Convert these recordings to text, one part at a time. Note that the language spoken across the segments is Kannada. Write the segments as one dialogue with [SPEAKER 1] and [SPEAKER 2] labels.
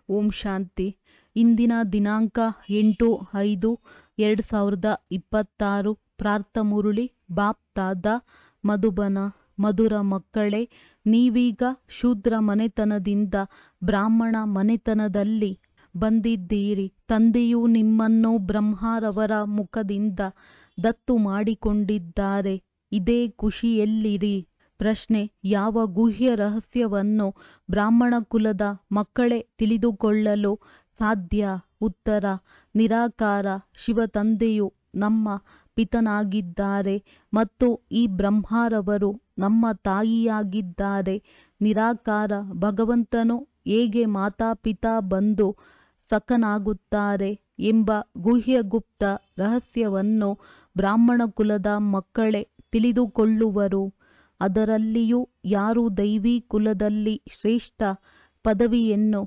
[SPEAKER 1] ಓಂ ಶಾಂತಿ ಇಂದಿನ ದಿನಾಂಕ ಎಂಟು ಐದು ಎರಡು ಸಾವಿರದ ಇಪ್ಪತ್ತಾರು ಪ್ರಾರ್ಥ ಮುರುಳಿ ಬಾಪ್ ತಾದ ಮಧುಬನ ಮಧುರ ಮಕ್ಕಳೇ ನೀವೀಗ ಶೂದ್ರ ಮನೆತನದಿಂದ ಬ್ರಾಹ್ಮಣ ಮನೆತನದಲ್ಲಿ ಬಂದಿದ್ದೀರಿ ತಂದೆಯು ನಿಮ್ಮನ್ನು ಬ್ರಹ್ಮರವರ ಮುಖದಿಂದ ದತ್ತು ಮಾಡಿಕೊಂಡಿದ್ದಾರೆ ಇದೇ ಖುಷಿಯಲ್ಲಿರಿ ಪ್ರಶ್ನೆ ಯಾವ ಗುಹ್ಯ ರಹಸ್ಯವನ್ನು ಬ್ರಾಹ್ಮಣ ಕುಲದ ಮಕ್ಕಳೇ ತಿಳಿದುಕೊಳ್ಳಲು ಸಾಧ್ಯ ಉತ್ತರ ನಿರಾಕಾರ ಶಿವ ತಂದೆಯು ನಮ್ಮ ಪಿತನಾಗಿದ್ದಾರೆ ಮತ್ತು ಈ ಬ್ರಹ್ಮರವರು ನಮ್ಮ ತಾಯಿಯಾಗಿದ್ದಾರೆ ನಿರಾಕಾರ ಭಗವಂತನು ಹೇಗೆ ಮಾತಾಪಿತಾ ಬಂದು ಸಖನಾಗುತ್ತಾರೆ ಎಂಬ ಗುಹ್ಯ ಗುಪ್ತ ರಹಸ್ಯವನ್ನು ಬ್ರಾಹ್ಮಣ ಕುಲದ ಮಕ್ಕಳೇ ತಿಳಿದುಕೊಳ್ಳುವರು ಅದರಲ್ಲಿಯೂ ಯಾರು ದೈವಿ ಕುಲದಲ್ಲಿ ಶ್ರೇಷ್ಠ ಪದವಿಯನ್ನು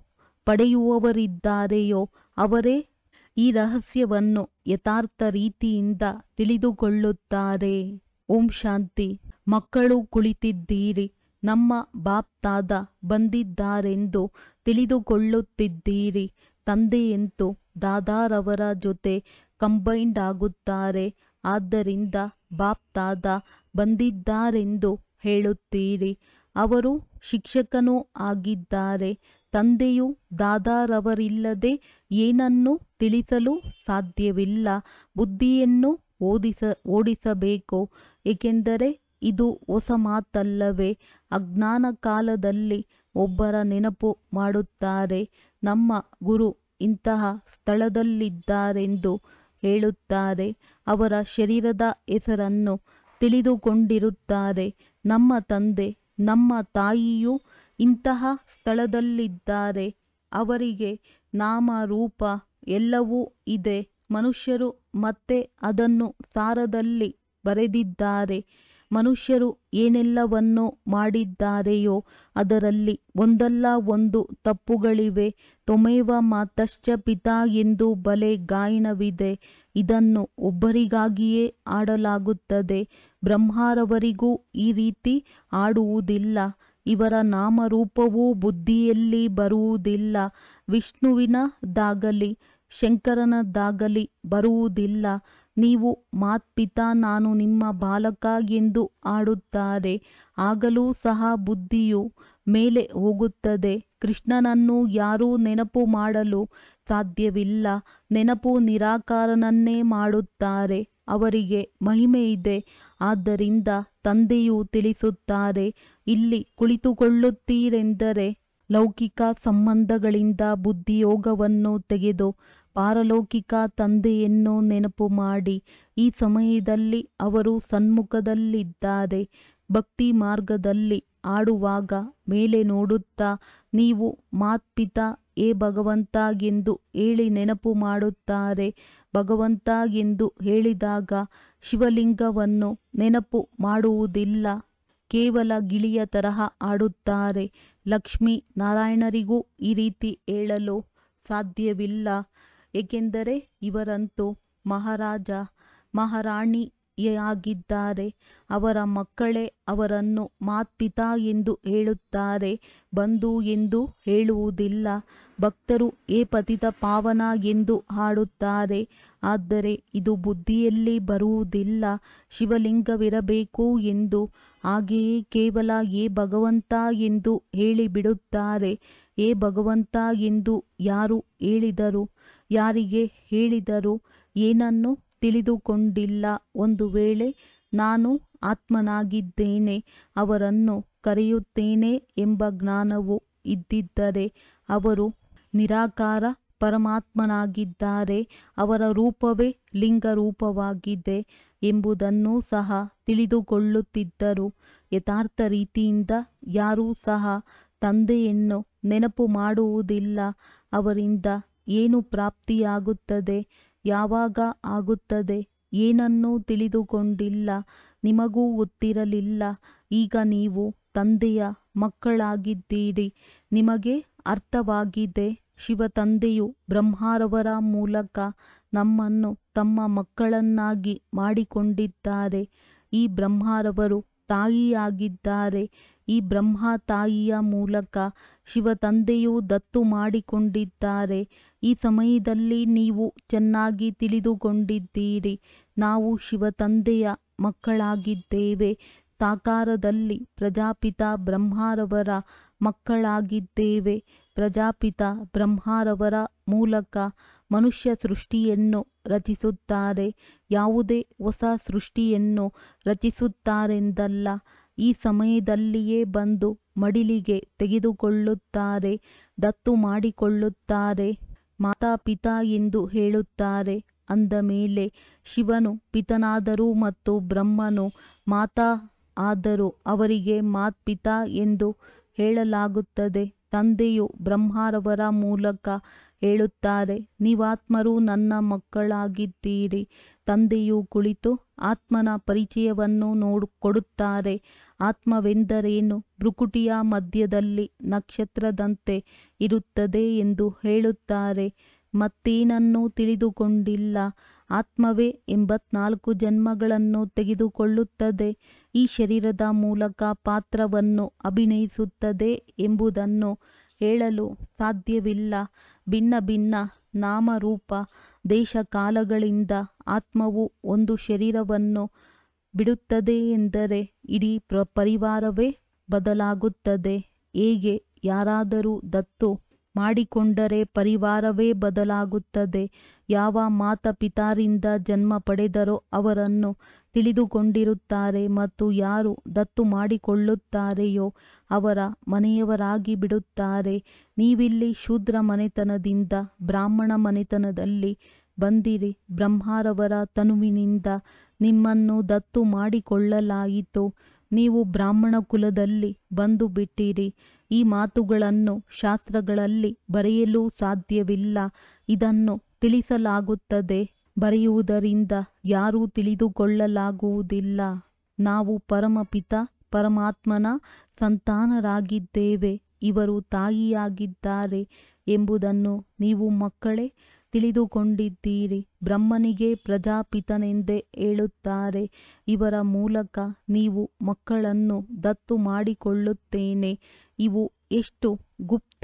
[SPEAKER 1] ಪಡೆಯುವವರಿದ್ದಾರೆಯೋ ಅವರೇ ಈ ರಹಸ್ಯವನ್ನು ಯಥಾರ್ಥ ರೀತಿಯಿಂದ ತಿಳಿದುಕೊಳ್ಳುತ್ತಾರೆ ಓಂ ಶಾಂತಿ ಮಕ್ಕಳು ಕುಳಿತಿದ್ದೀರಿ ನಮ್ಮ ಬಾಪ್ ತಾದ ಬಂದಿದ್ದಾರೆಂದು ತಿಳಿದುಕೊಳ್ಳುತ್ತಿದ್ದೀರಿ ತಂದೆಯಂತೂ ದಾದಾರವರ ಜೊತೆ ಕಂಬೈಂಡ್ ಆಗುತ್ತಾರೆ ಆದ್ದರಿಂದ ಬಾಪ್ ತಾದ ಬಂದಿದ್ದಾರೆಂದು ಹೇಳುತ್ತೀರಿ ಅವರು ಶಿಕ್ಷಕನೂ ಆಗಿದ್ದಾರೆ ತಂದೆಯು ದಾದಾರವರಿಲ್ಲದೆ ಏನನ್ನೂ ತಿಳಿಸಲು ಸಾಧ್ಯವಿಲ್ಲ ಬುದ್ಧಿಯನ್ನು ಓದಿಸ ಓಡಿಸಬೇಕು ಏಕೆಂದರೆ ಇದು ಹೊಸ ಮಾತಲ್ಲವೇ ಅಜ್ಞಾನ ಕಾಲದಲ್ಲಿ ಒಬ್ಬರ ನೆನಪು ಮಾಡುತ್ತಾರೆ ನಮ್ಮ ಗುರು ಇಂತಹ ಸ್ಥಳದಲ್ಲಿದ್ದಾರೆಂದು ಹೇಳುತ್ತಾರೆ ಅವರ ಶರೀರದ ಹೆಸರನ್ನು ತಿಳಿದುಕೊಂಡಿರುತ್ತಾರೆ ನಮ್ಮ ತಂದೆ ನಮ್ಮ ತಾಯಿಯೂ ಇಂತಹ ಸ್ಥಳದಲ್ಲಿದ್ದಾರೆ ಅವರಿಗೆ ನಾಮ ರೂಪ ಎಲ್ಲವೂ ಇದೆ ಮನುಷ್ಯರು ಮತ್ತೆ ಅದನ್ನು ಸಾರದಲ್ಲಿ ಬರೆದಿದ್ದಾರೆ ಮನುಷ್ಯರು ಏನೆಲ್ಲವನ್ನು ಮಾಡಿದ್ದಾರೆಯೋ ಅದರಲ್ಲಿ ಒಂದಲ್ಲ ಒಂದು ತಪ್ಪುಗಳಿವೆ ತ್ವಮೇವ ಮಾತಶ್ಚ ಪಿತಾ ಎಂದು ಬಲೆ ಗಾಯನವಿದೆ ಇದನ್ನು ಒಬ್ಬರಿಗಾಗಿಯೇ ಆಡಲಾಗುತ್ತದೆ ಬ್ರಹ್ಮರವರಿಗೂ ಈ ರೀತಿ ಆಡುವುದಿಲ್ಲ ಇವರ ನಾಮರೂಪವೂ ಬುದ್ಧಿಯಲ್ಲಿ ಬರುವುದಿಲ್ಲ ವಿಷ್ಣುವಿನದಾಗಲಿ ಶಂಕರನದಾಗಲಿ ಬರುವುದಿಲ್ಲ ನೀವು ಮಾತ್ಪಿತಾ ನಾನು ನಿಮ್ಮ ಬಾಲಕ ಎಂದು ಆಡುತ್ತಾರೆ ಆಗಲೂ ಸಹ ಬುದ್ಧಿಯು ಮೇಲೆ ಹೋಗುತ್ತದೆ ಕೃಷ್ಣನನ್ನು ಯಾರೂ ನೆನಪು ಮಾಡಲು ಸಾಧ್ಯವಿಲ್ಲ ನೆನಪು ನಿರಾಕಾರನನ್ನೇ ಮಾಡುತ್ತಾರೆ ಅವರಿಗೆ ಮಹಿಮೆ ಇದೆ ಆದ್ದರಿಂದ ತಂದೆಯು ತಿಳಿಸುತ್ತಾರೆ ಇಲ್ಲಿ ಕುಳಿತುಕೊಳ್ಳುತ್ತೀರೆಂದರೆ ಲೌಕಿಕ ಸಂಬಂಧಗಳಿಂದ ಬುದ್ಧಿಯೋಗವನ್ನು ತೆಗೆದು ಪಾರಲೌಕಿಕ ತಂದೆಯನ್ನು ನೆನಪು ಮಾಡಿ ಈ ಸಮಯದಲ್ಲಿ ಅವರು ಸನ್ಮುಖದಲ್ಲಿದ್ದಾರೆ ಭಕ್ತಿ ಮಾರ್ಗದಲ್ಲಿ ಆಡುವಾಗ ಮೇಲೆ ನೋಡುತ್ತಾ ನೀವು ಮಾತ್ಪಿತಾ ಏ ಭಗವಂತ ಎಂದು ಹೇಳಿ ನೆನಪು ಮಾಡುತ್ತಾರೆ ಭಗವಂತ ಎಂದು ಹೇಳಿದಾಗ ಶಿವಲಿಂಗವನ್ನು ನೆನಪು ಮಾಡುವುದಿಲ್ಲ ಕೇವಲ ಗಿಳಿಯ ತರಹ ಆಡುತ್ತಾರೆ ಲಕ್ಷ್ಮೀ ನಾರಾಯಣರಿಗೂ ಈ ರೀತಿ ಹೇಳಲು ಸಾಧ್ಯವಿಲ್ಲ ಏಕೆಂದರೆ ಇವರಂತೂ ಮಹಾರಾಜ ಮಹಾರಾಣಿಯಾಗಿದ್ದಾರೆ ಅವರ ಮಕ್ಕಳೇ ಅವರನ್ನು ಮಾತ್ಪಿತಾ ಎಂದು ಹೇಳುತ್ತಾರೆ ಬಂಧು ಎಂದು ಹೇಳುವುದಿಲ್ಲ ಭಕ್ತರು ಏ ಪತಿತ ಪಾವನ ಎಂದು ಹಾಡುತ್ತಾರೆ ಆದರೆ ಇದು ಬುದ್ಧಿಯಲ್ಲಿ ಬರುವುದಿಲ್ಲ ಶಿವಲಿಂಗವಿರಬೇಕು ಎಂದು ಹಾಗೆಯೇ ಕೇವಲ ಏ ಭಗವಂತ ಎಂದು ಹೇಳಿಬಿಡುತ್ತಾರೆ ಏ ಭಗವಂತ ಎಂದು ಯಾರು ಹೇಳಿದರು ಯಾರಿಗೆ ಹೇಳಿದರು ಏನನ್ನು ತಿಳಿದುಕೊಂಡಿಲ್ಲ ಒಂದು ವೇಳೆ ನಾನು ಆತ್ಮನಾಗಿದ್ದೇನೆ ಅವರನ್ನು ಕರೆಯುತ್ತೇನೆ ಎಂಬ ಜ್ಞಾನವು ಇದ್ದಿದ್ದರೆ ಅವರು ನಿರಾಕಾರ ಪರಮಾತ್ಮನಾಗಿದ್ದಾರೆ ಅವರ ರೂಪವೇ ಲಿಂಗ ರೂಪವಾಗಿದೆ ಎಂಬುದನ್ನು ಸಹ ತಿಳಿದುಕೊಳ್ಳುತ್ತಿದ್ದರು ಯಥಾರ್ಥ ರೀತಿಯಿಂದ ಯಾರೂ ಸಹ ತಂದೆಯನ್ನು ನೆನಪು ಮಾಡುವುದಿಲ್ಲ ಅವರಿಂದ ಏನು ಪ್ರಾಪ್ತಿಯಾಗುತ್ತದೆ ಯಾವಾಗ ಆಗುತ್ತದೆ ಏನನ್ನೂ ತಿಳಿದುಕೊಂಡಿಲ್ಲ ನಿಮಗೂ ಗೊತ್ತಿರಲಿಲ್ಲ ಈಗ ನೀವು ತಂದೆಯ ಮಕ್ಕಳಾಗಿದ್ದೀರಿ ನಿಮಗೆ ಅರ್ಥವಾಗಿದೆ ಶಿವ ತಂದೆಯು ಬ್ರಹ್ಮರವರ ಮೂಲಕ ನಮ್ಮನ್ನು ತಮ್ಮ ಮಕ್ಕಳನ್ನಾಗಿ ಮಾಡಿಕೊಂಡಿದ್ದಾರೆ ಈ ಬ್ರಹ್ಮರವರು ತಾಯಿಯಾಗಿದ್ದಾರೆ ಈ ಬ್ರಹ್ಮ ತಾಯಿಯ ಮೂಲಕ ಶಿವ ತಂದೆಯು ದತ್ತು ಮಾಡಿಕೊಂಡಿದ್ದಾರೆ ಈ ಸಮಯದಲ್ಲಿ ನೀವು ಚೆನ್ನಾಗಿ ತಿಳಿದುಕೊಂಡಿದ್ದೀರಿ ನಾವು ಶಿವ ತಂದೆಯ ಮಕ್ಕಳಾಗಿದ್ದೇವೆ ಸಾಕಾರದಲ್ಲಿ ಪ್ರಜಾಪಿತ ಬ್ರಹ್ಮರವರ ಮಕ್ಕಳಾಗಿದ್ದೇವೆ ಪ್ರಜಾಪಿತ ಬ್ರಹ್ಮರವರ ಮೂಲಕ ಮನುಷ್ಯ ಸೃಷ್ಟಿಯನ್ನು ರಚಿಸುತ್ತಾರೆ ಯಾವುದೇ ಹೊಸ ಸೃಷ್ಟಿಯನ್ನು ರಚಿಸುತ್ತಾರೆಂದಲ್ಲ ಈ ಸಮಯದಲ್ಲಿಯೇ ಬಂದು ಮಡಿಲಿಗೆ ತೆಗೆದುಕೊಳ್ಳುತ್ತಾರೆ ದತ್ತು ಮಾಡಿಕೊಳ್ಳುತ್ತಾರೆ ಮಾತಾಪಿತಾ ಎಂದು ಹೇಳುತ್ತಾರೆ ಅಂದ ಮೇಲೆ ಶಿವನು ಪಿತನಾದರೂ ಮತ್ತು ಬ್ರಹ್ಮನು ಮಾತಾ ಆದರೂ ಅವರಿಗೆ ಮಾತ್ಪಿತಾ ಎಂದು ಹೇಳಲಾಗುತ್ತದೆ ತಂದೆಯು ಬ್ರಹ್ಮರವರ ಮೂಲಕ ಹೇಳುತ್ತಾರೆ ನೀವಾತ್ಮರು ನನ್ನ ಮಕ್ಕಳಾಗಿದ್ದೀರಿ ತಂದೆಯು ಕುಳಿತು ಆತ್ಮನ ಪರಿಚಯವನ್ನು ನೋಡು ಕೊಡುತ್ತಾರೆ ಆತ್ಮವೆಂದರೇನು ಭ್ರುಕುಟಿಯ ಮಧ್ಯದಲ್ಲಿ ನಕ್ಷತ್ರದಂತೆ ಇರುತ್ತದೆ ಎಂದು ಹೇಳುತ್ತಾರೆ ಮತ್ತೇನನ್ನೂ ತಿಳಿದುಕೊಂಡಿಲ್ಲ ಆತ್ಮವೇ ಎಂಬತ್ನಾಲ್ಕು ಜನ್ಮಗಳನ್ನು ತೆಗೆದುಕೊಳ್ಳುತ್ತದೆ ಈ ಶರೀರದ ಮೂಲಕ ಪಾತ್ರವನ್ನು ಅಭಿನಯಿಸುತ್ತದೆ ಎಂಬುದನ್ನು ಹೇಳಲು ಸಾಧ್ಯವಿಲ್ಲ ಭಿನ್ನ ಭಿನ್ನ ನಾಮರೂಪ ದೇಶ ಕಾಲಗಳಿಂದ ಆತ್ಮವು ಒಂದು ಶರೀರವನ್ನು ಬಿಡುತ್ತದೆ ಎಂದರೆ ಇಡೀ ಪ್ರ ಪರಿವಾರವೇ ಬದಲಾಗುತ್ತದೆ ಹೇಗೆ ಯಾರಾದರೂ ದತ್ತು ಮಾಡಿಕೊಂಡರೆ ಪರಿವಾರವೇ ಬದಲಾಗುತ್ತದೆ ಯಾವ ಮಾತಾಪಿತಾರಿಂದ ಜನ್ಮ ಪಡೆದರೋ ಅವರನ್ನು ತಿಳಿದುಕೊಂಡಿರುತ್ತಾರೆ ಮತ್ತು ಯಾರು ದತ್ತು ಮಾಡಿಕೊಳ್ಳುತ್ತಾರೆಯೋ ಅವರ ಮನೆಯವರಾಗಿ ಬಿಡುತ್ತಾರೆ ನೀವಿಲ್ಲಿ ಶೂದ್ರ ಮನೆತನದಿಂದ ಬ್ರಾಹ್ಮಣ ಮನೆತನದಲ್ಲಿ ಬಂದಿರಿ ಬ್ರಹ್ಮರವರ ತನುವಿನಿಂದ ನಿಮ್ಮನ್ನು ದತ್ತು ಮಾಡಿಕೊಳ್ಳಲಾಯಿತು ನೀವು ಬ್ರಾಹ್ಮಣ ಕುಲದಲ್ಲಿ ಬಂದು ಬಿಟ್ಟಿರಿ ಈ ಮಾತುಗಳನ್ನು ಶಾಸ್ತ್ರಗಳಲ್ಲಿ ಬರೆಯಲು ಸಾಧ್ಯವಿಲ್ಲ ಇದನ್ನು ತಿಳಿಸಲಾಗುತ್ತದೆ ಬರೆಯುವುದರಿಂದ ಯಾರೂ ತಿಳಿದುಕೊಳ್ಳಲಾಗುವುದಿಲ್ಲ ನಾವು ಪರಮಪಿತ ಪರಮಾತ್ಮನ ಸಂತಾನರಾಗಿದ್ದೇವೆ ಇವರು ತಾಯಿಯಾಗಿದ್ದಾರೆ ಎಂಬುದನ್ನು ನೀವು ಮಕ್ಕಳೇ ತಿಳಿದುಕೊಂಡಿದ್ದೀರಿ ಬ್ರಹ್ಮನಿಗೆ ಪ್ರಜಾಪಿತನೆಂದೇ ಹೇಳುತ್ತಾರೆ ಇವರ ಮೂಲಕ ನೀವು ಮಕ್ಕಳನ್ನು ದತ್ತು ಮಾಡಿಕೊಳ್ಳುತ್ತೇನೆ ಇವು ಎಷ್ಟು ಗುಪ್ತ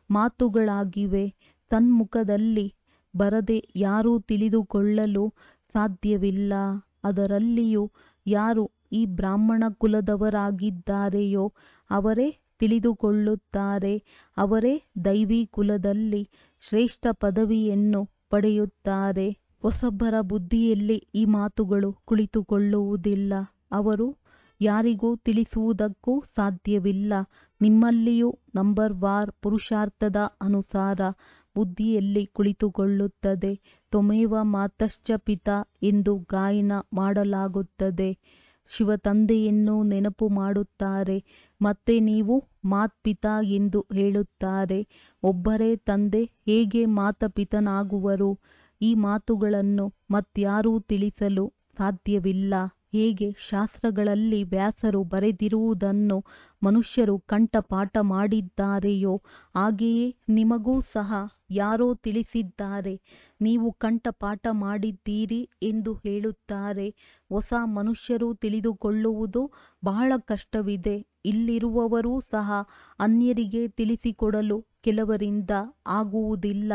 [SPEAKER 1] ಮಾತುಗಳಾಗಿವೆ ಸನ್ಮುಖದಲ್ಲಿ ಬರದೆ ಯಾರೂ ತಿಳಿದುಕೊಳ್ಳಲು ಸಾಧ್ಯವಿಲ್ಲ ಅದರಲ್ಲಿಯೂ ಯಾರು ಈ ಬ್ರಾಹ್ಮಣ ಕುಲದವರಾಗಿದ್ದಾರೆಯೋ ಅವರೇ ತಿಳಿದುಕೊಳ್ಳುತ್ತಾರೆ ಅವರೇ ದೈವಿ ಕುಲದಲ್ಲಿ ಶ್ರೇಷ್ಠ ಪದವಿಯನ್ನು ಪಡೆಯುತ್ತಾರೆ ಹೊಸಬ್ಬರ ಬುದ್ಧಿಯಲ್ಲಿ ಈ ಮಾತುಗಳು ಕುಳಿತುಕೊಳ್ಳುವುದಿಲ್ಲ ಅವರು ಯಾರಿಗೂ ತಿಳಿಸುವುದಕ್ಕೂ ಸಾಧ್ಯವಿಲ್ಲ ನಿಮ್ಮಲ್ಲಿಯೂ ನಂಬರ್ ವಾರ್ ಪುರುಷಾರ್ಥದ ಅನುಸಾರ ಬುದ್ಧಿಯಲ್ಲಿ ಕುಳಿತುಕೊಳ್ಳುತ್ತದೆ ತ್ವಮೇವ ಮಾತಶ್ಚ ಪಿತಾ ಎಂದು ಗಾಯನ ಮಾಡಲಾಗುತ್ತದೆ ಶಿವ ತಂದೆಯನ್ನು ನೆನಪು ಮಾಡುತ್ತಾರೆ ಮತ್ತೆ ನೀವು ಮಾತ್ಪಿತಾ ಎಂದು ಹೇಳುತ್ತಾರೆ ಒಬ್ಬರೇ ತಂದೆ ಹೇಗೆ ಮಾತಪಿತನಾಗುವರು ಈ ಮಾತುಗಳನ್ನು ಮತ್ಯಾರೂ ತಿಳಿಸಲು ಸಾಧ್ಯವಿಲ್ಲ ಹೇಗೆ ಶಾಸ್ತ್ರಗಳಲ್ಲಿ ವ್ಯಾಸರು ಬರೆದಿರುವುದನ್ನು ಮನುಷ್ಯರು ಕಂಠಪಾಠ ಮಾಡಿದ್ದಾರೆಯೋ ಹಾಗೆಯೇ ನಿಮಗೂ ಸಹ ಯಾರೋ ತಿಳಿಸಿದ್ದಾರೆ ನೀವು ಕಂಠಪಾಠ ಮಾಡಿದ್ದೀರಿ ಎಂದು ಹೇಳುತ್ತಾರೆ ಹೊಸ ಮನುಷ್ಯರು ತಿಳಿದುಕೊಳ್ಳುವುದು ಬಹಳ ಕಷ್ಟವಿದೆ ಇಲ್ಲಿರುವವರೂ ಸಹ ಅನ್ಯರಿಗೆ ತಿಳಿಸಿಕೊಡಲು ಕೆಲವರಿಂದ ಆಗುವುದಿಲ್ಲ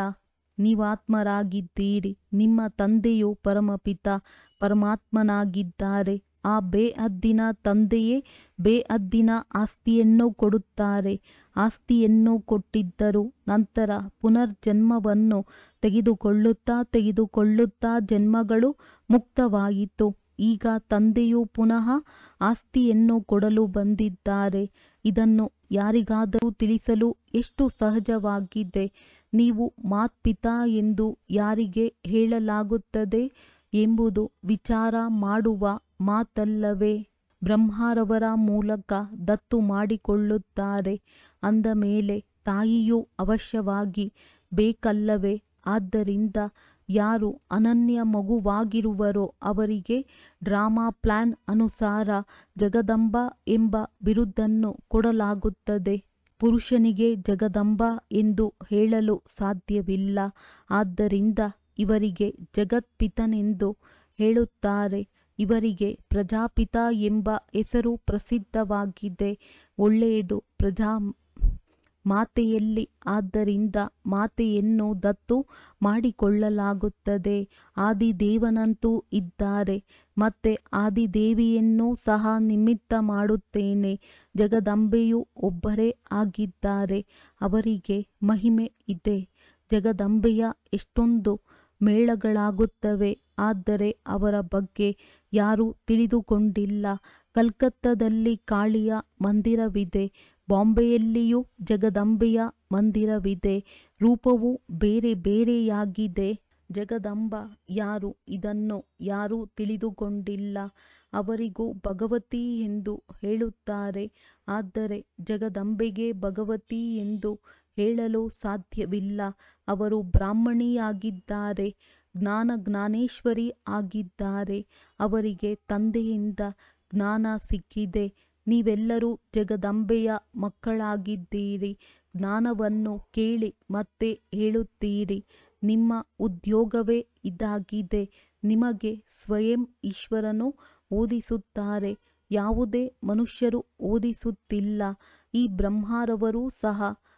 [SPEAKER 1] ನೀವಾತ್ಮರಾಗಿದ್ದೀರಿ ನಿಮ್ಮ ತಂದೆಯು ಪರಮಪಿತ ಪರಮಾತ್ಮನಾಗಿದ್ದಾರೆ ಆ ಬೇಹದ್ದಿನ ತಂದೆಯೇ ಬೇಹದ್ದಿನ ಆಸ್ತಿಯನ್ನು ಕೊಡುತ್ತಾರೆ ಆಸ್ತಿಯನ್ನು ಕೊಟ್ಟಿದ್ದರು ನಂತರ ಪುನರ್ಜನ್ಮವನ್ನು ತೆಗೆದುಕೊಳ್ಳುತ್ತಾ ತೆಗೆದುಕೊಳ್ಳುತ್ತಾ ಜನ್ಮಗಳು ಮುಕ್ತವಾಯಿತು ಈಗ ತಂದೆಯು ಪುನಃ ಆಸ್ತಿಯನ್ನು ಕೊಡಲು ಬಂದಿದ್ದಾರೆ ಇದನ್ನು ಯಾರಿಗಾದರೂ ತಿಳಿಸಲು ಎಷ್ಟು ಸಹಜವಾಗಿದೆ ನೀವು ಮಾತ್ಪಿತಾ ಎಂದು ಯಾರಿಗೆ ಹೇಳಲಾಗುತ್ತದೆ ಎಂಬುದು ವಿಚಾರ ಮಾಡುವ ಮಾತಲ್ಲವೇ ಬ್ರಹ್ಮರವರ ಮೂಲಕ ದತ್ತು ಮಾಡಿಕೊಳ್ಳುತ್ತಾರೆ ಅಂದ ಮೇಲೆ ತಾಯಿಯೂ ಅವಶ್ಯವಾಗಿ ಬೇಕಲ್ಲವೇ ಆದ್ದರಿಂದ ಯಾರು ಅನನ್ಯ ಮಗುವಾಗಿರುವರೋ ಅವರಿಗೆ ಡ್ರಾಮಾ ಪ್ಲಾನ್ ಅನುಸಾರ ಜಗದಂಬ ಎಂಬ ಬಿರುದನ್ನು ಕೊಡಲಾಗುತ್ತದೆ ಪುರುಷನಿಗೆ ಜಗದಂಬ ಎಂದು ಹೇಳಲು ಸಾಧ್ಯವಿಲ್ಲ ಆದ್ದರಿಂದ ಇವರಿಗೆ ಜಗತ್ಪಿತನೆಂದು ಹೇಳುತ್ತಾರೆ ಇವರಿಗೆ ಪ್ರಜಾಪಿತ ಎಂಬ ಹೆಸರು ಪ್ರಸಿದ್ಧವಾಗಿದೆ ಒಳ್ಳೆಯದು ಪ್ರಜಾ ಮಾತೆಯಲ್ಲಿ ಆದ್ದರಿಂದ ಮಾತೆಯನ್ನು ದತ್ತು ಮಾಡಿಕೊಳ್ಳಲಾಗುತ್ತದೆ ಆದಿದೇವನಂತೂ ಇದ್ದಾರೆ ಮತ್ತೆ ಆದಿದೇವಿಯನ್ನು ಸಹ ನಿಮಿತ್ತ ಮಾಡುತ್ತೇನೆ ಜಗದಂಬೆಯು ಒಬ್ಬರೇ ಆಗಿದ್ದಾರೆ ಅವರಿಗೆ ಮಹಿಮೆ ಇದೆ ಜಗದಂಬೆಯ ಎಷ್ಟೊಂದು ಮೇಳಗಳಾಗುತ್ತವೆ ಆದರೆ ಅವರ ಬಗ್ಗೆ ಯಾರೂ ತಿಳಿದುಕೊಂಡಿಲ್ಲ ಕಲ್ಕತ್ತಾದಲ್ಲಿ ಕಾಳಿಯ ಮಂದಿರವಿದೆ ಬಾಂಬೆಯಲ್ಲಿಯೂ ಜಗದಂಬೆಯ ಮಂದಿರವಿದೆ ರೂಪವು ಬೇರೆ ಬೇರೆಯಾಗಿದೆ ಜಗದಂಬ ಯಾರು ಇದನ್ನು ಯಾರೂ ತಿಳಿದುಕೊಂಡಿಲ್ಲ ಅವರಿಗೂ ಭಗವತಿ ಎಂದು ಹೇಳುತ್ತಾರೆ ಆದರೆ ಜಗದಂಬೆಗೆ ಭಗವತಿ ಎಂದು ಹೇಳಲು ಸಾಧ್ಯವಿಲ್ಲ ಅವರು ಬ್ರಾಹ್ಮಣಿಯಾಗಿದ್ದಾರೆ ಜ್ಞಾನ ಜ್ಞಾನೇಶ್ವರಿ ಆಗಿದ್ದಾರೆ ಅವರಿಗೆ ತಂದೆಯಿಂದ ಜ್ಞಾನ ಸಿಕ್ಕಿದೆ ನೀವೆಲ್ಲರೂ ಜಗದಂಬೆಯ ಮಕ್ಕಳಾಗಿದ್ದೀರಿ ಜ್ಞಾನವನ್ನು ಕೇಳಿ ಮತ್ತೆ ಹೇಳುತ್ತೀರಿ ನಿಮ್ಮ ಉದ್ಯೋಗವೇ ಇದಾಗಿದೆ ನಿಮಗೆ ಸ್ವಯಂ ಈಶ್ವರನು ಓದಿಸುತ್ತಾರೆ ಯಾವುದೇ ಮನುಷ್ಯರು ಓದಿಸುತ್ತಿಲ್ಲ ಈ ಬ್ರಹ್ಮರವರು ಸಹ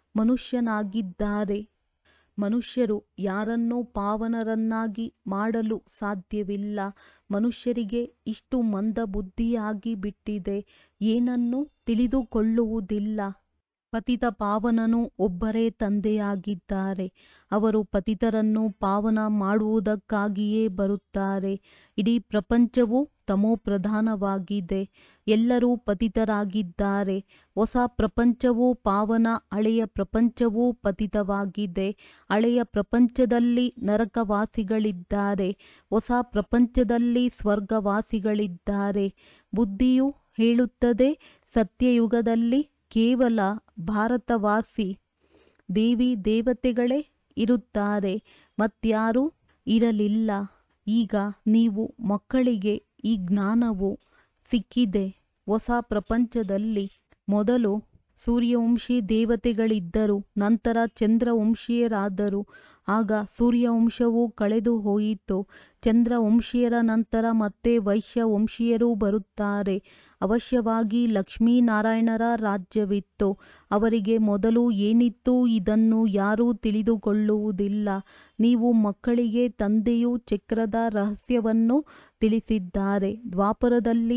[SPEAKER 1] ಮನುಷ್ಯನಾಗಿದ್ದಾರೆ ಮನುಷ್ಯರು ಯಾರನ್ನೂ ಪಾವನರನ್ನಾಗಿ ಮಾಡಲು ಸಾಧ್ಯವಿಲ್ಲ ಮನುಷ್ಯರಿಗೆ ಇಷ್ಟು ಮಂದ ಬುದ್ಧಿಯಾಗಿ ಬಿಟ್ಟಿದೆ ಏನನ್ನೂ ತಿಳಿದುಕೊಳ್ಳುವುದಿಲ್ಲ ಪತಿತ ಪಾವನನು ಒಬ್ಬರೇ ತಂದೆಯಾಗಿದ್ದಾರೆ ಅವರು ಪತಿತರನ್ನು ಪಾವನ ಮಾಡುವುದಕ್ಕಾಗಿಯೇ ಬರುತ್ತಾರೆ ಇಡೀ ಪ್ರಪಂಚವು ತಮೋಪ್ರಧಾನವಾಗಿದೆ ಎಲ್ಲರೂ ಪತಿತರಾಗಿದ್ದಾರೆ ಹೊಸ ಪ್ರಪಂಚವು ಪಾವನ ಹಳೆಯ ಪ್ರಪಂಚವೂ ಪತಿತವಾಗಿದೆ ಹಳೆಯ ಪ್ರಪಂಚದಲ್ಲಿ ನರಕವಾಸಿಗಳಿದ್ದಾರೆ ಹೊಸ ಪ್ರಪಂಚದಲ್ಲಿ ಸ್ವರ್ಗವಾಸಿಗಳಿದ್ದಾರೆ ಬುದ್ಧಿಯು ಹೇಳುತ್ತದೆ ಸತ್ಯಯುಗದಲ್ಲಿ ಕೇವಲ ಭಾರತವಾಸಿ ದೇವಿ ದೇವತೆಗಳೇ ಇರುತ್ತಾರೆ ಮತ್ಯಾರೂ ಇರಲಿಲ್ಲ ಈಗ ನೀವು ಮಕ್ಕಳಿಗೆ ಈ ಜ್ಞಾನವು ಸಿಕ್ಕಿದೆ ಹೊಸ ಪ್ರಪಂಚದಲ್ಲಿ ಮೊದಲು ಸೂರ್ಯವಂಶಿ ದೇವತೆಗಳಿದ್ದರು ನಂತರ ಚಂದ್ರವಂಶೀಯರಾದರು ಆಗ ಸೂರ್ಯವಂಶವು ಕಳೆದು ಹೋಯಿತು ಚಂದ್ರವಂಶೀಯರ ನಂತರ ಮತ್ತೆ ವೈಶ್ಯವಂಶೀಯರು ಬರುತ್ತಾರೆ ಅವಶ್ಯವಾಗಿ ಲಕ್ಷ್ಮೀನಾರಾಯಣರ ರಾಜ್ಯವಿತ್ತು ಅವರಿಗೆ ಮೊದಲು ಏನಿತ್ತು ಇದನ್ನು ಯಾರೂ ತಿಳಿದುಕೊಳ್ಳುವುದಿಲ್ಲ ನೀವು ಮಕ್ಕಳಿಗೆ ತಂದೆಯು ಚಕ್ರದ ರಹಸ್ಯವನ್ನು ತಿಳಿಸಿದ್ದಾರೆ ದ್ವಾಪರದಲ್ಲಿ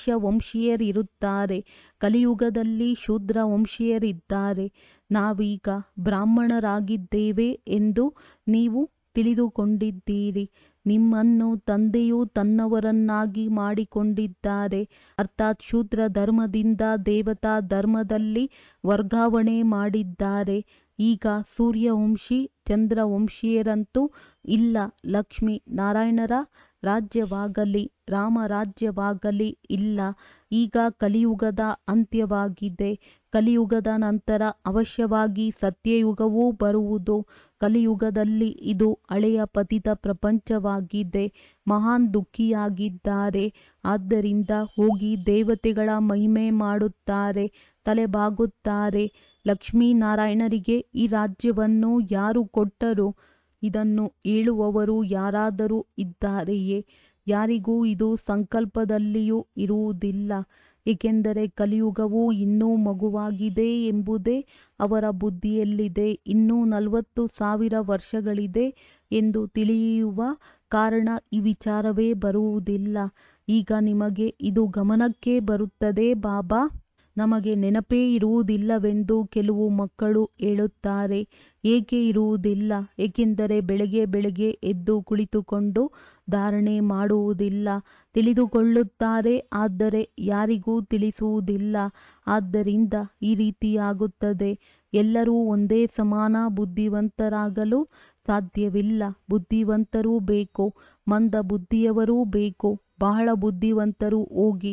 [SPEAKER 1] ವೈಶ್ಯವಂಶೀಯರಿರುತ್ತಾರೆ ಕಲಿಯುಗದಲ್ಲಿ ಶೂದ್ರವಂಶೀಯರಿದ್ದಾರೆ ನಾವೀಗ ಬ್ರಾಹ್ಮಣರಾಗಿದ್ದೇವೆ ಎಂದು ನೀವು ತಿಳಿದುಕೊಂಡಿದ್ದೀರಿ ನಿಮ್ಮನ್ನು ತಂದೆಯು ತನ್ನವರನ್ನಾಗಿ ಮಾಡಿಕೊಂಡಿದ್ದಾರೆ ಅರ್ಥಾತ್ ಶೂದ್ರ ಧರ್ಮದಿಂದ ದೇವತಾ ಧರ್ಮದಲ್ಲಿ ವರ್ಗಾವಣೆ ಮಾಡಿದ್ದಾರೆ ಈಗ ಸೂರ್ಯವಂಶಿ ಚಂದ್ರವಂಶೀಯರಂತೂ ಇಲ್ಲ ಲಕ್ಷ್ಮೀ ನಾರಾಯಣರ ರಾಜ್ಯವಾಗಲಿ ರಾಮರಾಜ್ಯವಾಗಲಿ ಇಲ್ಲ ಈಗ ಕಲಿಯುಗದ ಅಂತ್ಯವಾಗಿದೆ ಕಲಿಯುಗದ ನಂತರ ಅವಶ್ಯವಾಗಿ ಸತ್ಯಯುಗವೂ ಬರುವುದು ಕಲಿಯುಗದಲ್ಲಿ ಇದು ಹಳೆಯ ಪತಿತ ಪ್ರಪಂಚವಾಗಿದೆ ಮಹಾನ್ ದುಃಖಿಯಾಗಿದ್ದಾರೆ ಆದ್ದರಿಂದ ಹೋಗಿ ದೇವತೆಗಳ ಮಹಿಮೆ ಮಾಡುತ್ತಾರೆ ತಲೆಬಾಗುತ್ತಾರೆ ಲಕ್ಷ್ಮೀನಾರಾಯಣರಿಗೆ ಈ ರಾಜ್ಯವನ್ನು ಯಾರು ಕೊಟ್ಟರು ಇದನ್ನು ಹೇಳುವವರು ಯಾರಾದರೂ ಇದ್ದಾರೆಯೇ ಯಾರಿಗೂ ಇದು ಸಂಕಲ್ಪದಲ್ಲಿಯೂ ಇರುವುದಿಲ್ಲ ಏಕೆಂದರೆ ಕಲಿಯುಗವು ಇನ್ನೂ ಮಗುವಾಗಿದೆ ಎಂಬುದೇ ಅವರ ಬುದ್ಧಿಯಲ್ಲಿದೆ ಇನ್ನೂ ನಲವತ್ತು ಸಾವಿರ ವರ್ಷಗಳಿದೆ ಎಂದು ತಿಳಿಯುವ ಕಾರಣ ಈ ವಿಚಾರವೇ ಬರುವುದಿಲ್ಲ ಈಗ ನಿಮಗೆ ಇದು ಗಮನಕ್ಕೆ ಬರುತ್ತದೆ ಬಾಬಾ ನಮಗೆ ನೆನಪೇ ಇರುವುದಿಲ್ಲವೆಂದು ಕೆಲವು ಮಕ್ಕಳು ಹೇಳುತ್ತಾರೆ ಏಕೆ ಇರುವುದಿಲ್ಲ ಏಕೆಂದರೆ ಬೆಳಗ್ಗೆ ಬೆಳಗ್ಗೆ ಎದ್ದು ಕುಳಿತುಕೊಂಡು ಧಾರಣೆ ಮಾಡುವುದಿಲ್ಲ ತಿಳಿದುಕೊಳ್ಳುತ್ತಾರೆ ಆದರೆ ಯಾರಿಗೂ ತಿಳಿಸುವುದಿಲ್ಲ ಆದ್ದರಿಂದ ಈ ರೀತಿಯಾಗುತ್ತದೆ ಎಲ್ಲರೂ ಒಂದೇ ಸಮಾನ ಬುದ್ಧಿವಂತರಾಗಲು ಸಾಧ್ಯವಿಲ್ಲ ಬುದ್ಧಿವಂತರೂ ಬೇಕು ಮಂದ ಬುದ್ಧಿಯವರೂ ಬೇಕು ಬಹಳ ಬುದ್ಧಿವಂತರು ಹೋಗಿ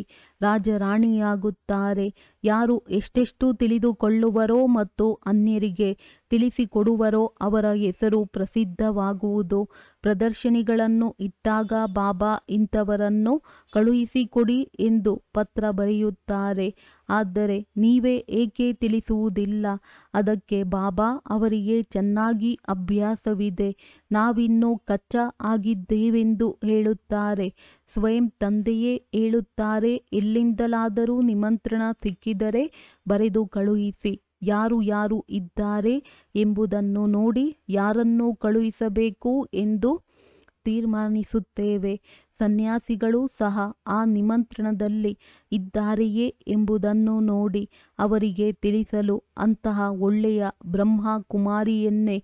[SPEAKER 1] ರಾಜರಾಣಿಯಾಗುತ್ತಾರೆ ಯಾರು ಎಷ್ಟೆಷ್ಟು ತಿಳಿದುಕೊಳ್ಳುವರೋ ಮತ್ತು ಅನ್ಯರಿಗೆ ತಿಳಿಸಿಕೊಡುವರೋ ಅವರ ಹೆಸರು ಪ್ರಸಿದ್ಧವಾಗುವುದು ಪ್ರದರ್ಶನಿಗಳನ್ನು ಇಟ್ಟಾಗ ಬಾಬಾ ಇಂಥವರನ್ನು ಕಳುಹಿಸಿಕೊಡಿ ಎಂದು ಪತ್ರ ಬರೆಯುತ್ತಾರೆ ಆದರೆ ನೀವೇ ಏಕೆ ತಿಳಿಸುವುದಿಲ್ಲ ಅದಕ್ಕೆ ಬಾಬಾ ಅವರಿಗೆ ಚೆನ್ನಾಗಿ ಅಭ್ಯಾಸವಿದೆ ನಾವಿನ್ನೂ ಕಚ್ಚಾ ಆಗಿದ್ದೇವೆಂದು ಹೇಳುತ್ತಾರೆ ಸ್ವಯಂ ತಂದೆಯೇ ಹೇಳುತ್ತಾರೆ ಎಲ್ಲಿಂದಲಾದರೂ ನಿಮಂತ್ರಣ ಸಿಕ್ಕಿದರೆ ಬರೆದು ಕಳುಹಿಸಿ ಯಾರು ಯಾರು ಇದ್ದಾರೆ ಎಂಬುದನ್ನು ನೋಡಿ ಯಾರನ್ನು ಕಳುಹಿಸಬೇಕು ಎಂದು ತೀರ್ಮಾನಿಸುತ್ತೇವೆ ಸನ್ಯಾಸಿಗಳು ಸಹ ಆ ನಿಮಂತ್ರಣದಲ್ಲಿ ಇದ್ದಾರೆಯೇ ಎಂಬುದನ್ನು ನೋಡಿ ಅವರಿಗೆ ತಿಳಿಸಲು ಅಂತಹ ಒಳ್ಳೆಯ ಬ್ರಹ್ಮ ಕುಮಾರಿಯನ್ನೇ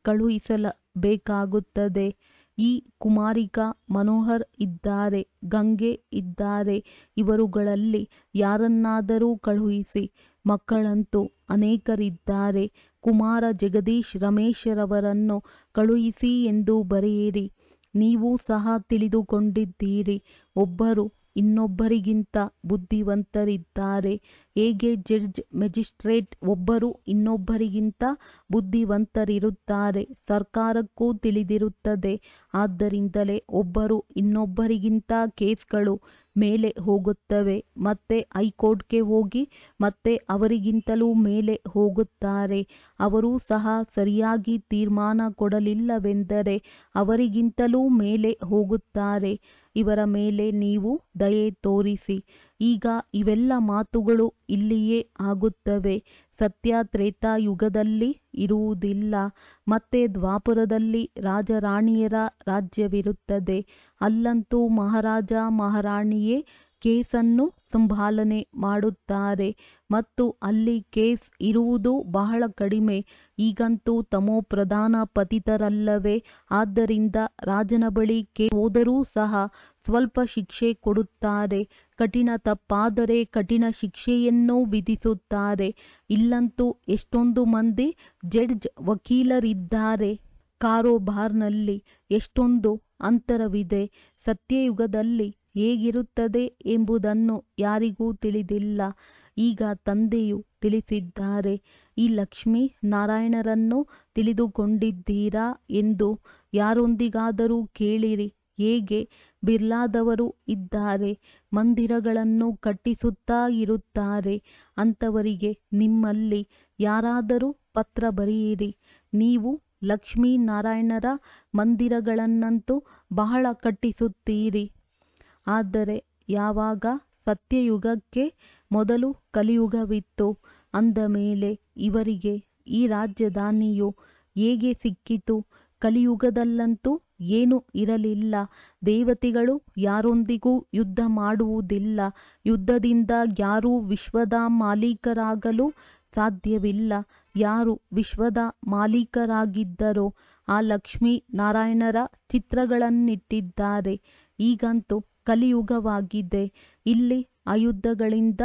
[SPEAKER 1] ಕಳುಹಿಸಬೇಕಾಗುತ್ತದೆ ಈ ಕುಮಾರಿಕಾ ಮನೋಹರ್ ಇದ್ದಾರೆ ಗಂಗೆ ಇದ್ದಾರೆ ಇವರುಗಳಲ್ಲಿ ಯಾರನ್ನಾದರೂ ಕಳುಹಿಸಿ ಮಕ್ಕಳಂತೂ ಅನೇಕರಿದ್ದಾರೆ ಕುಮಾರ ಜಗದೀಶ್ ರಮೇಶರವರನ್ನು ಕಳುಹಿಸಿ ಎಂದು ಬರೆಯಿರಿ ನೀವು ಸಹ ತಿಳಿದುಕೊಂಡಿದ್ದೀರಿ ಒಬ್ಬರು ಇನ್ನೊಬ್ಬರಿಗಿಂತ ಬುದ್ಧಿವಂತರಿದ್ದಾರೆ ಹೇಗೆ ಜಡ್ಜ್ ಮೆಜಿಸ್ಟ್ರೇಟ್ ಒಬ್ಬರು ಇನ್ನೊಬ್ಬರಿಗಿಂತ ಬುದ್ಧಿವಂತರಿರುತ್ತಾರೆ ಸರ್ಕಾರಕ್ಕೂ ತಿಳಿದಿರುತ್ತದೆ ಆದ್ದರಿಂದಲೇ ಒಬ್ಬರು ಇನ್ನೊಬ್ಬರಿಗಿಂತ ಕೇಸ್ಗಳು ಮೇಲೆ ಹೋಗುತ್ತವೆ ಮತ್ತೆ ಹೈಕೋರ್ಟ್ಗೆ ಹೋಗಿ ಮತ್ತೆ ಅವರಿಗಿಂತಲೂ ಮೇಲೆ ಹೋಗುತ್ತಾರೆ ಅವರೂ ಸಹ ಸರಿಯಾಗಿ ತೀರ್ಮಾನ ಕೊಡಲಿಲ್ಲವೆಂದರೆ ಅವರಿಗಿಂತಲೂ ಮೇಲೆ ಹೋಗುತ್ತಾರೆ ಇವರ ಮೇಲೆ ನೀವು ದಯೆ ತೋರಿಸಿ ಈಗ ಇವೆಲ್ಲ ಮಾತುಗಳು ಇಲ್ಲಿಯೇ ಆಗುತ್ತವೆ ಸತ್ಯ ತ್ರೇತಾಯುಗದಲ್ಲಿ ಇರುವುದಿಲ್ಲ ಮತ್ತೆ ದ್ವಾಪರದಲ್ಲಿ ರಾಜರಾಣಿಯರ ರಾಜ್ಯವಿರುತ್ತದೆ ಅಲ್ಲಂತೂ ಮಹಾರಾಜ ಮಹಾರಾಣಿಯೇ ಕೇಸನ್ನು ಸಂಭಾಲನೆ ಮಾಡುತ್ತಾರೆ ಮತ್ತು ಅಲ್ಲಿ ಕೇಸ್ ಇರುವುದು ಬಹಳ ಕಡಿಮೆ ಈಗಂತೂ ತಮೋಪ್ರಧಾನ ಪತಿತರಲ್ಲವೇ ಆದ್ದರಿಂದ ರಾಜನ ಬಳಿ ಕೇಸ್ ಹೋದರೂ ಸಹ ಸ್ವಲ್ಪ ಶಿಕ್ಷೆ ಕೊಡುತ್ತಾರೆ ಕಠಿಣ ತಪ್ಪಾದರೆ ಕಠಿಣ ಶಿಕ್ಷೆಯನ್ನೂ ವಿಧಿಸುತ್ತಾರೆ ಇಲ್ಲಂತೂ ಎಷ್ಟೊಂದು ಮಂದಿ ಜಡ್ಜ್ ವಕೀಲರಿದ್ದಾರೆ ಕಾರೋಬಾರ್ನಲ್ಲಿ ಎಷ್ಟೊಂದು ಅಂತರವಿದೆ ಸತ್ಯಯುಗದಲ್ಲಿ ಹೇಗಿರುತ್ತದೆ ಎಂಬುದನ್ನು ಯಾರಿಗೂ ತಿಳಿದಿಲ್ಲ ಈಗ ತಂದೆಯು ತಿಳಿಸಿದ್ದಾರೆ ಈ ಲಕ್ಷ್ಮೀ ನಾರಾಯಣರನ್ನು ತಿಳಿದುಕೊಂಡಿದ್ದೀರಾ ಎಂದು ಯಾರೊಂದಿಗಾದರೂ ಕೇಳಿರಿ ಹೇಗೆ ಬಿರ್ಲಾದವರು ಇದ್ದಾರೆ ಮಂದಿರಗಳನ್ನು ಕಟ್ಟಿಸುತ್ತಾ ಇರುತ್ತಾರೆ ಅಂಥವರಿಗೆ ನಿಮ್ಮಲ್ಲಿ ಯಾರಾದರೂ ಪತ್ರ ಬರೆಯಿರಿ ನೀವು ಲಕ್ಷ್ಮೀನಾರಾಯಣರ ಮಂದಿರಗಳನ್ನಂತೂ ಬಹಳ ಕಟ್ಟಿಸುತ್ತೀರಿ ಆದರೆ ಯಾವಾಗ ಸತ್ಯಯುಗಕ್ಕೆ ಮೊದಲು ಕಲಿಯುಗವಿತ್ತು ಅಂದ ಮೇಲೆ ಇವರಿಗೆ ಈ ರಾಜಧಾನಿಯು ಹೇಗೆ ಸಿಕ್ಕಿತು ಕಲಿಯುಗದಲ್ಲಂತೂ ಏನೂ ಇರಲಿಲ್ಲ ದೇವತೆಗಳು ಯಾರೊಂದಿಗೂ ಯುದ್ಧ ಮಾಡುವುದಿಲ್ಲ ಯುದ್ಧದಿಂದ ಯಾರೂ ವಿಶ್ವದ ಮಾಲೀಕರಾಗಲು ಸಾಧ್ಯವಿಲ್ಲ ಯಾರು ವಿಶ್ವದ ಮಾಲೀಕರಾಗಿದ್ದರೋ ಆ ಲಕ್ಷ್ಮೀ ನಾರಾಯಣರ ಚಿತ್ರಗಳನ್ನಿಟ್ಟಿದ್ದಾರೆ ಈಗಂತೂ ಕಲಿಯುಗವಾಗಿದೆ ಇಲ್ಲಿ ಅಯುದ್ಧಗಳಿಂದ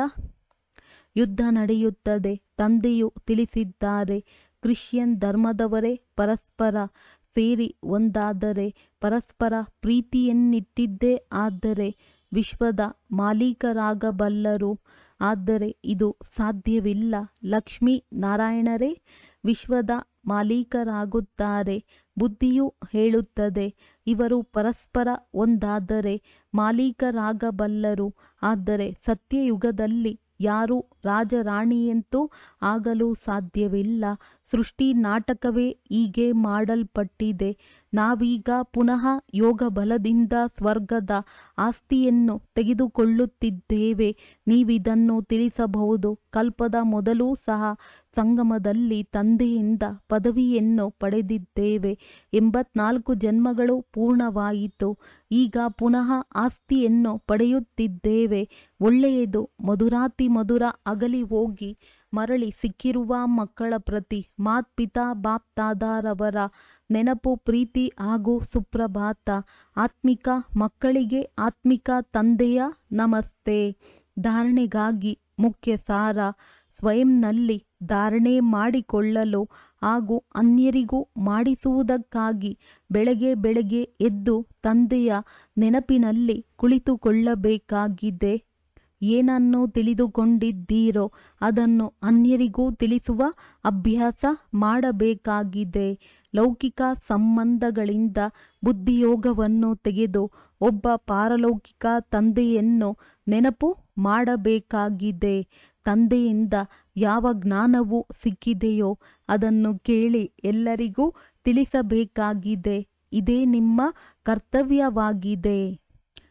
[SPEAKER 1] ಯುದ್ಧ ನಡೆಯುತ್ತದೆ ತಂದೆಯು ತಿಳಿಸಿದ್ದಾರೆ ಕ್ರಿಶ್ಚಿಯನ್ ಧರ್ಮದವರೇ ಪರಸ್ಪರ ಸೇರಿ ಒಂದಾದರೆ ಪರಸ್ಪರ ಪ್ರೀತಿಯನ್ನಿಟ್ಟಿದ್ದೇ ಆದರೆ ವಿಶ್ವದ ಮಾಲೀಕರಾಗಬಲ್ಲರು ಆದರೆ ಇದು ಸಾಧ್ಯವಿಲ್ಲ ಲಕ್ಷ್ಮೀ ನಾರಾಯಣರೇ ವಿಶ್ವದ ಮಾಲೀಕರಾಗುತ್ತಾರೆ ಬುದ್ಧಿಯು ಹೇಳುತ್ತದೆ ಇವರು ಪರಸ್ಪರ ಒಂದಾದರೆ ಮಾಲೀಕರಾಗಬಲ್ಲರು ಆದರೆ ಸತ್ಯಯುಗದಲ್ಲಿ ಯಾರೂ ರಾಜರಾಣಿಯಂತೂ ಆಗಲು ಸಾಧ್ಯವಿಲ್ಲ ಸೃಷ್ಟಿ ನಾಟಕವೇ ಹೀಗೆ ಮಾಡಲ್ಪಟ್ಟಿದೆ ನಾವೀಗ ಪುನಃ ಯೋಗ ಬಲದಿಂದ ಸ್ವರ್ಗದ ಆಸ್ತಿಯನ್ನು ತೆಗೆದುಕೊಳ್ಳುತ್ತಿದ್ದೇವೆ ನೀವಿದನ್ನು ತಿಳಿಸಬಹುದು ಕಲ್ಪದ ಮೊದಲೂ ಸಹ ಸಂಗಮದಲ್ಲಿ ತಂದೆಯಿಂದ ಪದವಿಯನ್ನು ಪಡೆದಿದ್ದೇವೆ ಎಂಬತ್ನಾಲ್ಕು ಜನ್ಮಗಳು ಪೂರ್ಣವಾಯಿತು ಈಗ ಪುನಃ ಆಸ್ತಿಯನ್ನು ಪಡೆಯುತ್ತಿದ್ದೇವೆ ಒಳ್ಳೆಯದು ಮಧುರಾತಿ ಮಧುರ ಅಗಲಿ ಹೋಗಿ ಮರಳಿ ಸಿಕ್ಕಿರುವ ಮಕ್ಕಳ ಪ್ರತಿ ಮಾತ್ಪಿತಾ ಬಾಪ್ತಾದಾರವರ ನೆನಪು ಪ್ರೀತಿ ಹಾಗೂ ಸುಪ್ರಭಾತ ಆತ್ಮಿಕ ಮಕ್ಕಳಿಗೆ ಆತ್ಮಿಕ ತಂದೆಯ ನಮಸ್ತೆ ಧಾರಣೆಗಾಗಿ ಮುಖ್ಯ ಸಾರ ಸ್ವಯಂನಲ್ಲಿ ಧಾರಣೆ ಮಾಡಿಕೊಳ್ಳಲು ಹಾಗೂ ಅನ್ಯರಿಗೂ ಮಾಡಿಸುವುದಕ್ಕಾಗಿ ಬೆಳಗ್ಗೆ ಬೆಳಗ್ಗೆ ಎದ್ದು ತಂದೆಯ ನೆನಪಿನಲ್ಲಿ ಕುಳಿತುಕೊಳ್ಳಬೇಕಾಗಿದೆ ಏನನ್ನು ತಿಳಿದುಕೊಂಡಿದ್ದೀರೋ ಅದನ್ನು ಅನ್ಯರಿಗೂ ತಿಳಿಸುವ ಅಭ್ಯಾಸ ಮಾಡಬೇಕಾಗಿದೆ ಲೌಕಿಕ ಸಂಬಂಧಗಳಿಂದ ಬುದ್ಧಿಯೋಗವನ್ನು ತೆಗೆದು ಒಬ್ಬ ಪಾರಲೌಕಿಕ ತಂದೆಯನ್ನು ನೆನಪು ಮಾಡಬೇಕಾಗಿದೆ ತಂದೆಯಿಂದ ಯಾವ ಜ್ಞಾನವು ಸಿಕ್ಕಿದೆಯೋ ಅದನ್ನು ಕೇಳಿ ಎಲ್ಲರಿಗೂ ತಿಳಿಸಬೇಕಾಗಿದೆ ಇದೇ ನಿಮ್ಮ ಕರ್ತವ್ಯವಾಗಿದೆ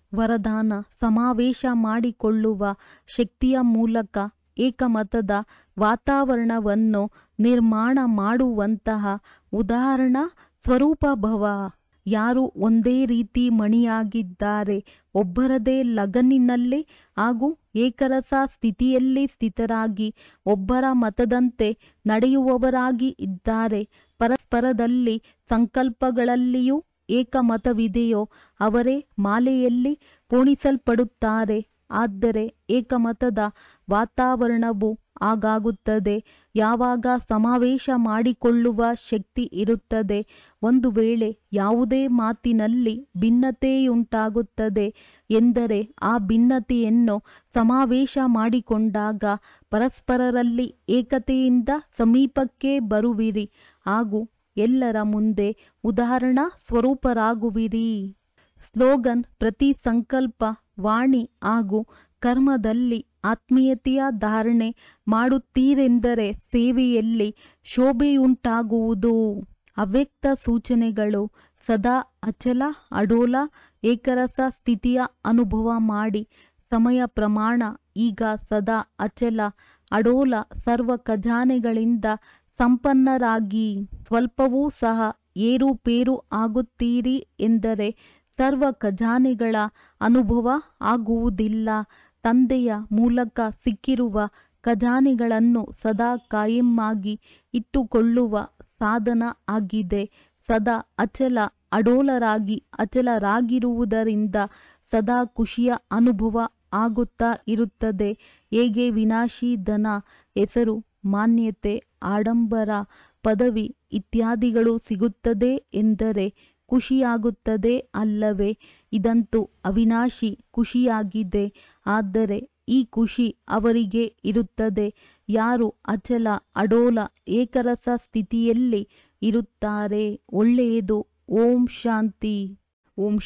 [SPEAKER 1] ವರದಾನ ಸಮಾವೇಶ ಮಾಡಿಕೊಳ್ಳುವ ಶಕ್ತಿಯ ಮೂಲಕ ಏಕಮತದ ವಾತಾವರಣವನ್ನು ನಿರ್ಮಾಣ ಮಾಡುವಂತಹ ಉದಾಹರಣಾ ಸ್ವರೂಪಭವ ಯಾರು ಒಂದೇ ರೀತಿ ಮಣಿಯಾಗಿದ್ದಾರೆ ಒಬ್ಬರದೇ ಲಗನ್ನಿನಲ್ಲಿ ಹಾಗೂ ಏಕರಸ ಸ್ಥಿತಿಯಲ್ಲಿ ಸ್ಥಿತರಾಗಿ ಒಬ್ಬರ ಮತದಂತೆ ನಡೆಯುವವರಾಗಿ ಇದ್ದಾರೆ ಪರಸ್ಪರದಲ್ಲಿ ಸಂಕಲ್ಪಗಳಲ್ಲಿಯೂ ಏಕಮತವಿದೆಯೋ ಅವರೇ ಮಾಲೆಯಲ್ಲಿ ಪೋಣಿಸಲ್ಪಡುತ್ತಾರೆ ಆದರೆ ಏಕಮತದ ವಾತಾವರಣವು ಹಾಗಾಗುತ್ತದೆ ಯಾವಾಗ ಸಮಾವೇಶ ಮಾಡಿಕೊಳ್ಳುವ ಶಕ್ತಿ ಇರುತ್ತದೆ ಒಂದು ವೇಳೆ ಯಾವುದೇ ಮಾತಿನಲ್ಲಿ ಭಿನ್ನತೆಯುಂಟಾಗುತ್ತದೆ ಎಂದರೆ ಆ ಭಿನ್ನತೆಯನ್ನು ಸಮಾವೇಶ ಮಾಡಿಕೊಂಡಾಗ ಪರಸ್ಪರರಲ್ಲಿ ಏಕತೆಯಿಂದ ಸಮೀಪಕ್ಕೆ ಬರುವಿರಿ ಹಾಗೂ ಎಲ್ಲರ ಮುಂದೆ ಉದಾಹರಣಾ ಸ್ವರೂಪರಾಗುವಿರಿ ಸ್ಲೋಗನ್ ಪ್ರತಿ ಸಂಕಲ್ಪ ವಾಣಿ ಹಾಗೂ ಕರ್ಮದಲ್ಲಿ ಆತ್ಮೀಯತೆಯ ಧಾರಣೆ ಮಾಡುತ್ತೀರೆಂದರೆ ಸೇವೆಯಲ್ಲಿ ಶೋಭೆಯುಂಟಾಗುವುದು ಅವ್ಯಕ್ತ ಸೂಚನೆಗಳು ಸದಾ ಅಚಲ ಅಡೋಲ ಏಕರಸ ಸ್ಥಿತಿಯ ಅನುಭವ ಮಾಡಿ ಸಮಯ ಪ್ರಮಾಣ ಈಗ ಸದಾ ಅಚಲ ಅಡೋಲ ಸರ್ವ ಖಜಾನೆಗಳಿಂದ ಸಂಪನ್ನರಾಗಿ ಸ್ವಲ್ಪವೂ ಸಹ ಏರುಪೇರು ಆಗುತ್ತೀರಿ ಎಂದರೆ ಸರ್ವ ಖಜಾನೆಗಳ ಅನುಭವ ಆಗುವುದಿಲ್ಲ ತಂದೆಯ ಮೂಲಕ ಸಿಕ್ಕಿರುವ ಖಜಾನೆಗಳನ್ನು ಸದಾ ಕಾಯಮ್ಮಾಗಿ ಇಟ್ಟುಕೊಳ್ಳುವ ಸಾಧನ ಆಗಿದೆ ಸದಾ ಅಚಲ ಅಡೋಲರಾಗಿ ಅಚಲರಾಗಿರುವುದರಿಂದ ಸದಾ ಖುಷಿಯ ಅನುಭವ ಆಗುತ್ತಾ ಇರುತ್ತದೆ ಹೇಗೆ ವಿನಾಶಿ ಧನ ಹೆಸರು ಮಾನ್ಯತೆ ಆಡಂಬರ ಪದವಿ ಇತ್ಯಾದಿಗಳು ಸಿಗುತ್ತದೆ ಎಂದರೆ ಖುಷಿಯಾಗುತ್ತದೆ ಅಲ್ಲವೇ ಇದಂತೂ ಅವಿನಾಶಿ ಖುಷಿಯಾಗಿದೆ ಆದರೆ ಈ ಖುಷಿ ಅವರಿಗೆ ಇರುತ್ತದೆ ಯಾರು ಅಚಲ ಅಡೋಲ ಏಕರಸ ಸ್ಥಿತಿಯಲ್ಲಿ ಇರುತ್ತಾರೆ ಒಳ್ಳೆಯದು ಓಂ ಶಾಂತಿ ಓಂ